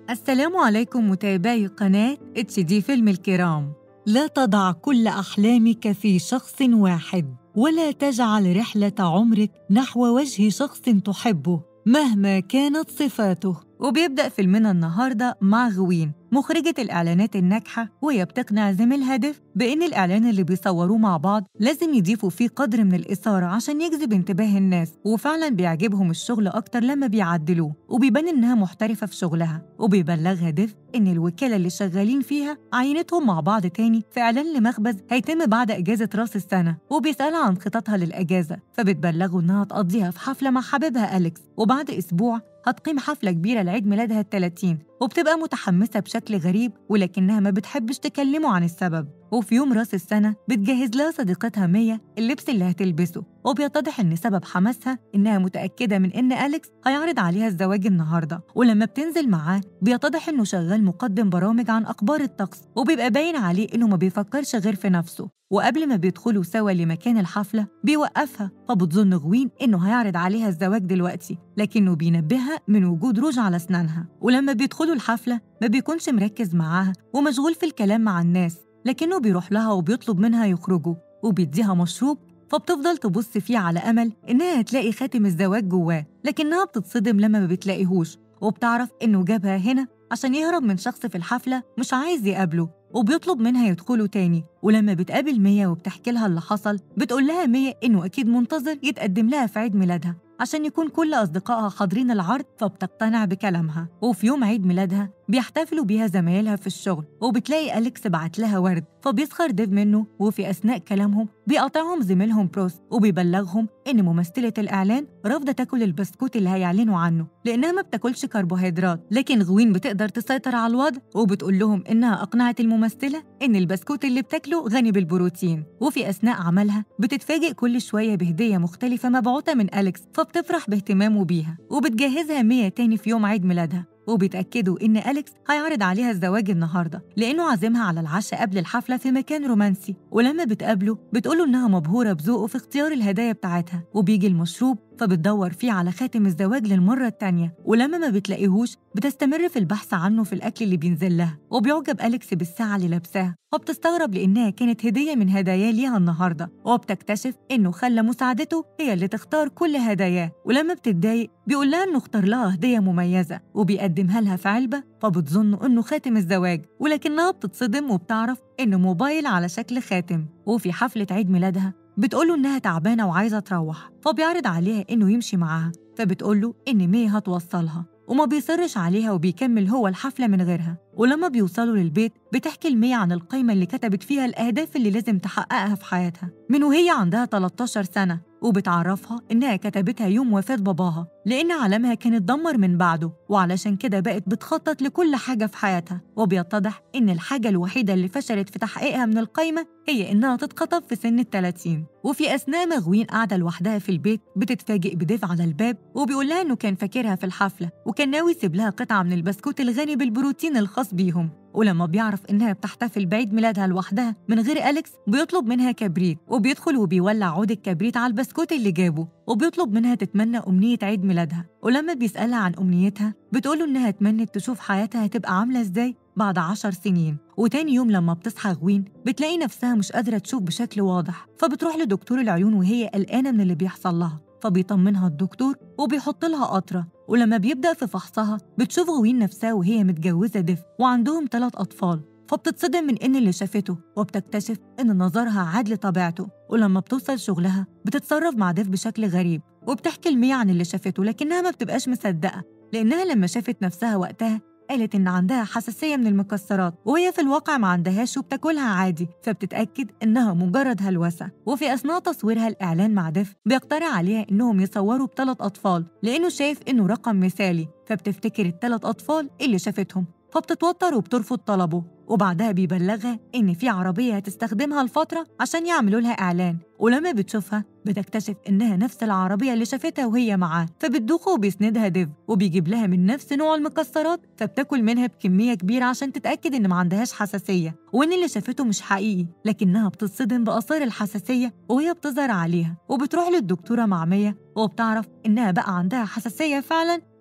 السلام عليكم متابعي قناة اتش دي فيلم الكرام لا تضع كل أحلامك في شخص واحد ولا تجعل رحلة عمرك نحو وجه شخص تحبه مهما كانت صفاته وبيبدأ فيلمنا النهاردة مع غوين مخرجة الإعلانات الناجحة وهي بتقنع زميلها ديف بإن الإعلان اللي بيصوروه مع بعض لازم يضيفوا فيه قدر من الإثارة عشان يجذب انتباه الناس وفعلا بيعجبهم الشغل أكتر لما بيعدلوه وبيبان إنها محترفة في شغلها وبيبلغها ديف إن الوكالة اللي شغالين فيها عينتهم مع بعض تاني في إعلان لمخبز هيتم بعد إجازة راس السنة وبيسألها عن خططها للأجازة فبتبلغه إنها تقضيها في حفلة مع حبيبها أليكس وبعد أسبوع هتقيم حفلة كبيرة لعيد ميلادها الثلاثين وبتبقى متحمسة بشكل غريب ولكنها ما بتحبش تكلمه عن السبب وفي يوم راس السنة بتجهز لها صديقتها مية اللبس اللي هتلبسه وبيتضح إن سبب حماسها إنها متأكدة من إن أليكس هيعرض عليها الزواج النهاردة ولما بتنزل معاه بيتضح إنه شغال مقدم برامج عن أخبار الطقس وبيبقى باين عليه إنه ما بيفكرش غير في نفسه وقبل ما بيدخلوا سوا لمكان الحفلة بيوقفها فبتظن غوين إنه هيعرض عليها الزواج دلوقتي لكنه بينبهها من وجود روج على أسنانها ولما بيدخلوا الحفلة ما بيكونش مركز معاها ومشغول في الكلام مع الناس لكنه بيروح لها وبيطلب منها يخرجوا وبيديها مشروب فبتفضل تبص فيه على أمل إنها هتلاقي خاتم الزواج جواه لكنها بتتصدم لما ما بتلاقيهوش وبتعرف إنه جابها هنا عشان يهرب من شخص في الحفلة مش عايز يقابله وبيطلب منها يدخلوا تاني ولما بتقابل مية وبتحكي لها اللي حصل بتقول لها مية إنه أكيد منتظر يتقدم لها في عيد ميلادها عشان يكون كل أصدقائها حاضرين العرض فبتقتنع بكلامها وفي يوم عيد ميلادها بيحتفلوا بيها زمايلها في الشغل وبتلاقي أليكس بعت لها ورد فبيسخر ديف منه وفي أثناء كلامهم بيقاطعهم زميلهم بروس وبيبلغهم إن ممثلة الإعلان رافضة تاكل البسكوت اللي هيعلنوا عنه لأنها ما بتاكلش كربوهيدرات لكن غوين بتقدر تسيطر على الوضع وبتقول لهم إنها أقنعت الممثلة إن البسكوت اللي بتاكله غني بالبروتين وفي أثناء عملها بتتفاجئ كل شوية بهدية مختلفة مبعوثة من أليكس فبتفرح باهتمامه بيها وبتجهزها مية تاني في يوم عيد ميلادها وبيتأكدوا إن أليكس هيعرض عليها الزواج النهاردة لأنه عازمها على العشاء قبل الحفلة في مكان رومانسي ولما بتقابله بتقوله إنها مبهورة بذوقه في اختيار الهدايا بتاعتها وبيجي المشروب فبتدور فيه على خاتم الزواج للمرة التانية ولما ما بتلاقيهوش بتستمر في البحث عنه في الأكل اللي بينزل لها وبيعجب أليكس بالساعة اللي لابساها وبتستغرب لأنها كانت هدية من هداياه ليها النهاردة وبتكتشف إنه خلى مساعدته هي اللي تختار كل هداياه ولما بتتضايق بيقول لها إنه اختار لها هدية مميزة وبيقدمها لها في علبة فبتظن إنه خاتم الزواج ولكنها بتتصدم وبتعرف إنه موبايل على شكل خاتم وفي حفلة عيد ميلادها بتقوله إنها تعبانة وعايزة تروح فبيعرض عليها إنه يمشي معاها فبتقوله إن مية هتوصلها وما بيصرش عليها وبيكمل هو الحفلة من غيرها ولما بيوصلوا للبيت بتحكي المية عن القايمة اللي كتبت فيها الأهداف اللي لازم تحققها في حياتها من وهي عندها 13 سنة وبتعرفها إنها كتبتها يوم وفاة باباها لأن عالمها كان اتدمر من بعده وعلشان كده بقت بتخطط لكل حاجة في حياتها وبيتضح إن الحاجة الوحيدة اللي فشلت في تحقيقها من القايمة هي إنها تتخطب في سن الثلاثين وفي أثناء ما غوين قاعدة لوحدها في البيت بتتفاجئ بديف على الباب وبيقول لها إنه كان فاكرها في الحفلة وكان ناوي يسيب لها قطعة من البسكوت الغني بالبروتين الخاص بيهم ولما بيعرف إنها بتحتفل بعيد ميلادها لوحدها من غير أليكس بيطلب منها كبريت وبيدخل وبيولع عود الكبريت على البسكوت اللي جابه وبيطلب منها تتمنى أمنية عيد ميلادها ولما بيسألها عن أمنيتها بتقوله إنها تمنت تشوف حياتها هتبقى عاملة إزاي بعد عشر سنين وتاني يوم لما بتصحى غوين بتلاقي نفسها مش قادرة تشوف بشكل واضح فبتروح لدكتور العيون وهي قلقانة من اللي بيحصل لها فبيطمنها الدكتور وبيحط لها قطرة ولما بيبدأ في فحصها بتشوف غوين نفسها وهي متجوزة دف وعندهم ثلاث أطفال فبتتصدم من إن اللي شافته وبتكتشف إن نظرها عاد لطبيعته ولما بتوصل شغلها بتتصرف مع ديف بشكل غريب وبتحكي المية عن اللي شافته لكنها ما بتبقاش مصدقة لأنها لما شافت نفسها وقتها قالت إن عندها حساسية من المكسرات وهي في الواقع ما عندهاش وبتاكلها عادي فبتتأكد إنها مجرد هلوسة وفي أثناء تصويرها الإعلان مع ديف بيقترح عليها إنهم يصوروا بثلاث أطفال لأنه شايف إنه رقم مثالي فبتفتكر الثلاث أطفال اللي شافتهم فبتتوتر وبترفض طلبه وبعدها بيبلغها إن في عربية هتستخدمها لفترة عشان يعملوا لها إعلان ولما بتشوفها بتكتشف إنها نفس العربية اللي شافتها وهي معاه فبتدوخه وبيسندها ديف وبيجيب لها من نفس نوع المكسرات فبتاكل منها بكمية كبيرة عشان تتأكد إن ما عندهاش حساسية وإن اللي شافته مش حقيقي لكنها بتصطدم بآثار الحساسية وهي بتظهر عليها وبتروح للدكتورة معمية وبتعرف إنها بقى عندها حساسية فعلا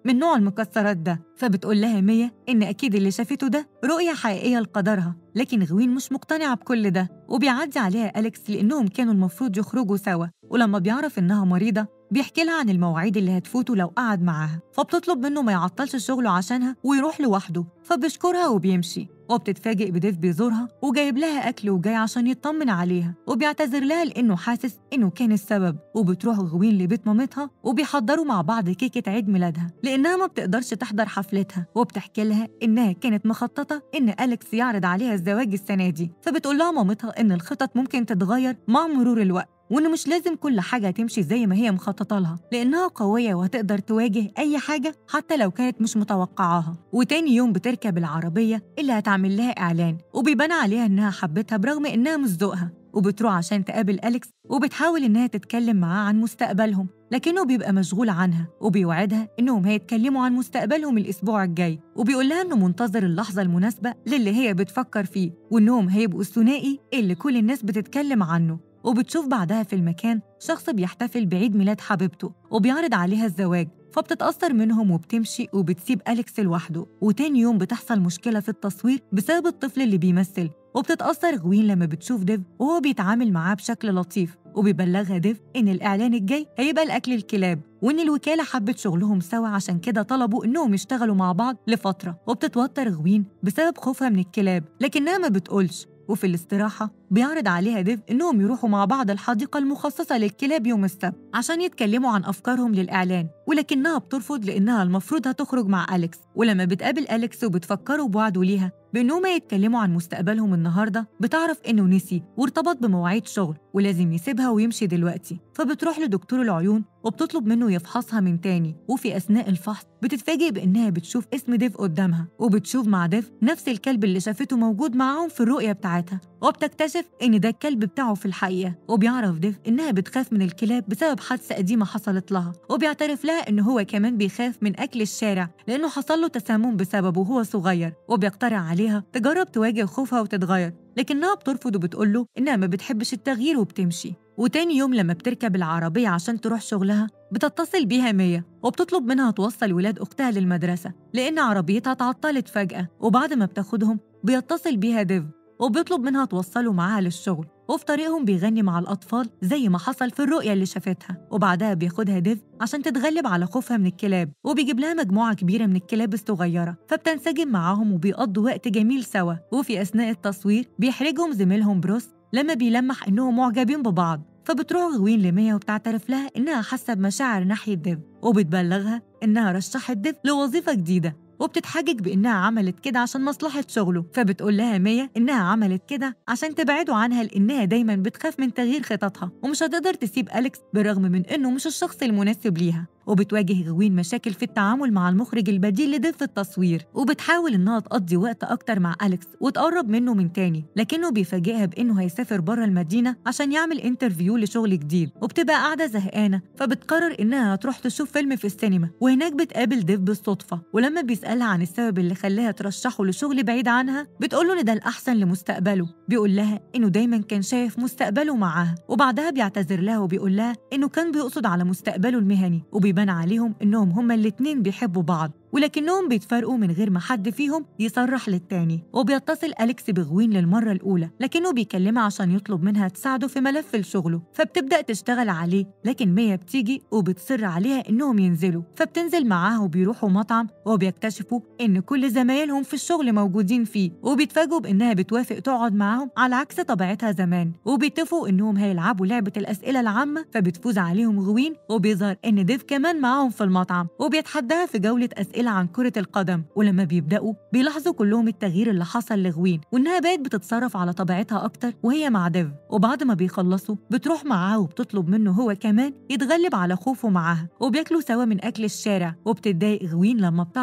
من نوع المكسرات ده فبتقول لها مية إن أكيد اللي شافته ده رؤية حقيقية لقدرها لكن غوين مش مقتنعة بكل ده وبيعدي عليها أليكس لأنهم كانوا المفروض يخرجوا سوا ولما بيعرف إنها مريضة بيحكي لها عن المواعيد اللي هتفوته لو قعد معاها فبتطلب منه ما يعطلش شغله عشانها ويروح لوحده فبيشكرها وبيمشي وبتتفاجئ بديف بيزورها وجايب لها أكل وجاي عشان يطمن عليها وبيعتذر لها لأنه حاسس إنه كان السبب وبتروح غوين لبيت مامتها وبيحضروا مع بعض كيكة عيد ميلادها لأنها ما بتقدرش تحضر حفلتها وبتحكي لها إنها كانت مخططة إن أليكس يعرض عليها الزواج السنة دي فبتقول لها مامتها إن الخطط ممكن تتغير مع مرور الوقت وإن مش لازم كل حاجة تمشي زي ما هي مخططة لها لأنها قوية وهتقدر تواجه أي حاجة حتى لو كانت مش متوقعاها وتاني يوم بتركب العربية اللي هتعمل لها إعلان وبيبان عليها إنها حبتها برغم إنها مش ذوقها وبتروح عشان تقابل أليكس وبتحاول إنها تتكلم معاه عن مستقبلهم لكنه بيبقى مشغول عنها وبيوعدها إنهم هيتكلموا عن مستقبلهم الأسبوع الجاي وبيقول لها إنه منتظر اللحظة المناسبة للي هي بتفكر فيه وإنهم هيبقوا الثنائي اللي كل الناس بتتكلم عنه وبتشوف بعدها في المكان شخص بيحتفل بعيد ميلاد حبيبته وبيعرض عليها الزواج فبتتأثر منهم وبتمشي وبتسيب أليكس لوحده وتاني يوم بتحصل مشكلة في التصوير بسبب الطفل اللي بيمثل وبتتأثر غوين لما بتشوف ديف وهو بيتعامل معاه بشكل لطيف وبيبلغها ديف إن الإعلان الجاي هيبقى لأكل الكلاب وإن الوكالة حبت شغلهم سوا عشان كده طلبوا إنهم يشتغلوا مع بعض لفترة وبتتوتر غوين بسبب خوفها من الكلاب لكنها ما بتقولش وفي الاستراحة بيعرض عليها ديف إنهم يروحوا مع بعض الحديقة المخصصة للكلاب يوم السبت عشان يتكلموا عن أفكارهم للإعلان ولكنها بترفض لأنها المفروض هتخرج مع أليكس ولما بتقابل أليكس وبتفكروا بوعده ليها بإنهم يتكلموا عن مستقبلهم النهاردة بتعرف إنه نسي وارتبط بمواعيد شغل ولازم يسيبها ويمشي دلوقتي فبتروح لدكتور العيون وبتطلب منه يفحصها من تاني وفي أثناء الفحص بتتفاجئ بإنها بتشوف اسم ديف قدامها وبتشوف مع ديف نفس الكلب اللي شافته موجود معاهم في الرؤية بتاعتها وبتكتشف إن ده الكلب بتاعه في الحقيقة وبيعرف ديف إنها بتخاف من الكلاب بسبب حادثة قديمة حصلت لها وبيعترف لها إن هو كمان بيخاف من أكل الشارع لأنه حصل له تسمم بسببه وهو صغير وبيقترح عليها تجرب تواجه خوفها وتتغير لكنها بترفض وبتقول له إنها ما بتحبش التغيير وبتمشي وتاني يوم لما بتركب العربية عشان تروح شغلها بتتصل بيها مية وبتطلب منها توصل ولاد أختها للمدرسة لأن عربيتها تعطلت فجأة وبعد ما بتاخدهم بيتصل بيها ديف وبيطلب منها توصله معاها للشغل وفي طريقهم بيغني مع الأطفال زي ما حصل في الرؤية اللي شافتها وبعدها بياخدها ديف عشان تتغلب على خوفها من الكلاب وبيجيب لها مجموعة كبيرة من الكلاب الصغيرة فبتنسجم معاهم وبيقضوا وقت جميل سوا وفي أثناء التصوير بيحرجهم زميلهم بروس لما بيلمح إنهم معجبين ببعض فبتروح غوين لمية وبتعترف لها إنها حاسة بمشاعر ناحية ديف وبتبلغها إنها رشحت ديف لوظيفة جديدة وبتتحجج بإنها عملت كده عشان مصلحة شغله فبتقول لها مية إنها عملت كده عشان تبعده عنها لأنها دايما بتخاف من تغيير خططها ومش هتقدر تسيب أليكس بالرغم من إنه مش الشخص المناسب ليها وبتواجه غوين مشاكل في التعامل مع المخرج البديل لديف في التصوير وبتحاول إنها تقضي وقت أكتر مع أليكس وتقرب منه من تاني لكنه بيفاجئها بإنه هيسافر بره المدينة عشان يعمل انترفيو لشغل جديد وبتبقى قاعدة زهقانة فبتقرر إنها هتروح تشوف فيلم في السينما وهناك بتقابل ديف بالصدفة ولما بيسألها عن السبب اللي خلاها ترشحه لشغل بعيد عنها بتقوله إن ده الأحسن لمستقبله بيقول لها إنه دايما كان شايف مستقبله معاها وبعدها بيعتذر لها وبيقول لها إنه كان بيقصد على مستقبله المهني وبيبان عليهم إنهم هما الاتنين بيحبوا بعض ولكنهم بيتفرقوا من غير ما حد فيهم يصرح للتاني وبيتصل أليكس بغوين للمرة الأولى لكنه بيكلمها عشان يطلب منها تساعده في ملف لشغله فبتبدأ تشتغل عليه لكن مية بتيجي وبتصر عليها إنهم ينزلوا فبتنزل معاه وبيروحوا مطعم وبيكتشفوا إن كل زمايلهم في الشغل موجودين فيه وبيتفاجئوا بإنها بتوافق تقعد معاهم على عكس طبيعتها زمان وبيتفقوا إنهم هيلعبوا لعبة الأسئلة العامة فبتفوز عليهم غوين وبيظهر إن ديف كمان معاهم في المطعم وبيتحداها في جولة أسئلة عن كرة القدم ولما بيبدأوا بيلاحظوا كلهم التغيير اللي حصل لغوين وإنها بقت بتتصرف على طبيعتها أكتر وهي مع ديف وبعد ما بيخلصوا بتروح معاه وبتطلب منه هو كمان يتغلب على خوفه معاها وبياكلوا سوا من أكل الشارع وبتتضايق غوين لما بتعرف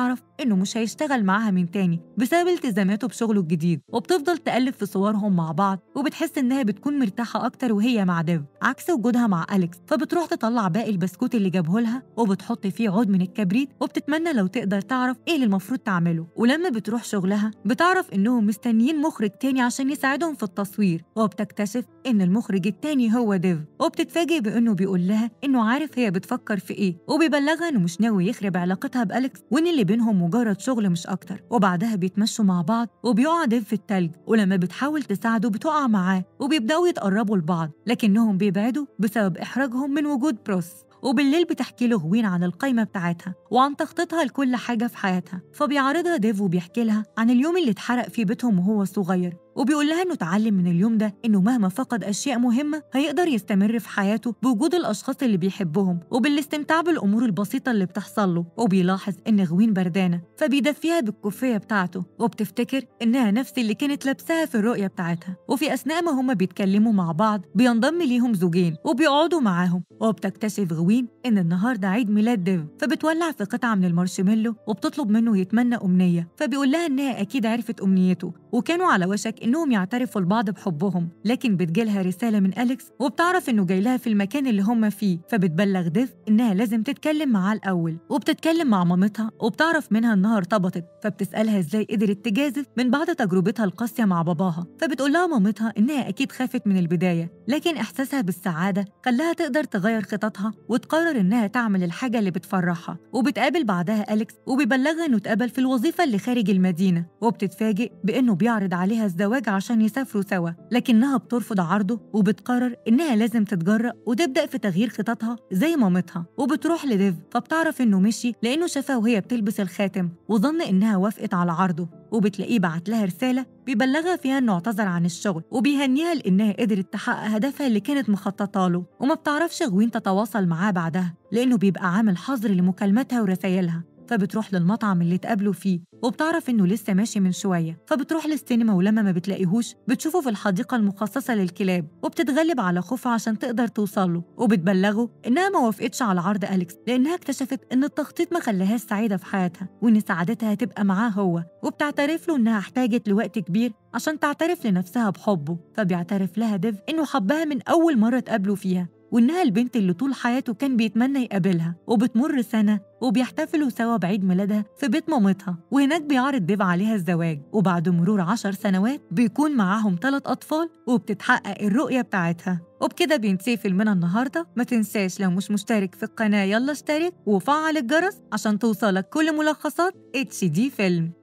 إنه مش هيشتغل معاها من تاني بسبب التزاماته بشغله الجديد وبتفضل تقلب في صورهم مع بعض وبتحس إنها بتكون مرتاحة أكتر وهي مع ديف عكس وجودها مع أليكس فبتروح تطلع باقي البسكوت اللي جابه لها وبتحط فيه عود من الكبريت وبتتمنى لو تقدر تعرف إيه اللي المفروض تعمله ولما بتروح شغلها بتعرف إنهم مستنيين مخرج تاني عشان يساعدهم في التصوير وبتكتشف إن المخرج التاني هو ديف وبتتفاجئ بإنه بيقول لها إنه عارف هي بتفكر في إيه وبيبلغها إنه مش ناوي يخرب علاقتها بأليكس وإن اللي بينهم مجرد شغل مش أكتر وبعدها بيتمشوا مع بعض وبيقع ديف في التلج ولما بتحاول تساعده بتقع معاه وبيبدأوا يتقربوا لبعض لكنهم بيبعدوا بسبب إحراجهم من وجود بروس وبالليل بتحكي له غوين عن القايمة بتاعتها وعن تخطيطها لكل حاجة في حياتها فبيعرضها ديف وبيحكي لها عن اليوم اللي اتحرق فيه بيتهم وهو صغير وبيقول لها انه اتعلم من اليوم ده انه مهما فقد اشياء مهمه هيقدر يستمر في حياته بوجود الاشخاص اللي بيحبهم وبالاستمتاع بالامور البسيطه اللي بتحصل له وبيلاحظ ان غوين بردانه فبيدفيها بالكوفيه بتاعته وبتفتكر انها نفس اللي كانت لابساها في الرؤيه بتاعتها وفي اثناء ما هما بيتكلموا مع بعض بينضم ليهم زوجين وبيقعدوا معاهم وبتكتشف غوين ان النهارده عيد ميلاد ديف فبتولع في قطعه من المارشميلو وبتطلب منه يتمنى امنيه فبيقول لها انها اكيد عرفت امنيته وكانوا على وشك إنهم يعترفوا لبعض بحبهم لكن بتجيلها رسالة من أليكس وبتعرف إنه جاي لها في المكان اللي هم فيه فبتبلغ ديف إنها لازم تتكلم معاه الأول وبتتكلم مع مامتها وبتعرف منها إنها ارتبطت فبتسألها إزاي قدرت تجازف من بعد تجربتها القاسية مع باباها فبتقول لها مامتها إنها أكيد خافت من البداية لكن إحساسها بالسعادة خلاها تقدر تغير خططها وتقرر إنها تعمل الحاجة اللي بتفرحها وبتقابل بعدها أليكس وبيبلغها إنه اتقبل في الوظيفة اللي خارج المدينة وبتتفاجئ بإنه بيعرض عليها الزواج عشان يسافروا سوا لكنها بترفض عرضه وبتقرر إنها لازم تتجرأ وتبدأ في تغيير خططها زي مامتها وبتروح لديف فبتعرف إنه مشي لأنه شافها وهي بتلبس الخاتم وظن إنها وافقت على عرضه وبتلاقيه بعت لها رسالة بيبلغها فيها إنه اعتذر عن الشغل وبيهنيها لإنها قدرت تحقق هدفها اللي كانت مخططة له وما بتعرفش غوين تتواصل معاه بعدها لأنه بيبقى عامل حظر لمكالماتها ورسايلها فبتروح للمطعم اللي اتقابلوا فيه وبتعرف انه لسه ماشي من شويه فبتروح للسينما ولما ما بتلاقيهوش بتشوفه في الحديقه المخصصه للكلاب وبتتغلب على خوفها عشان تقدر توصل له وبتبلغه انها ما وافقتش على عرض اليكس لانها اكتشفت ان التخطيط ما خلاهاش سعيده في حياتها وان سعادتها هتبقى معاه هو وبتعترف له انها احتاجت لوقت كبير عشان تعترف لنفسها بحبه فبيعترف لها ديف انه حبها من اول مره اتقابلوا فيها وإنها البنت اللي طول حياته كان بيتمنى يقابلها وبتمر سنة وبيحتفلوا سوا بعيد ميلادها في بيت مامتها وهناك بيعرض ديف عليها الزواج وبعد مرور عشر سنوات بيكون معاهم ثلاث أطفال وبتتحقق الرؤية بتاعتها وبكده بينتهي فيلمنا النهارده ما تنساش لو مش مشترك في القناة يلا اشترك وفعل الجرس عشان توصلك كل ملخصات اتش دي فيلم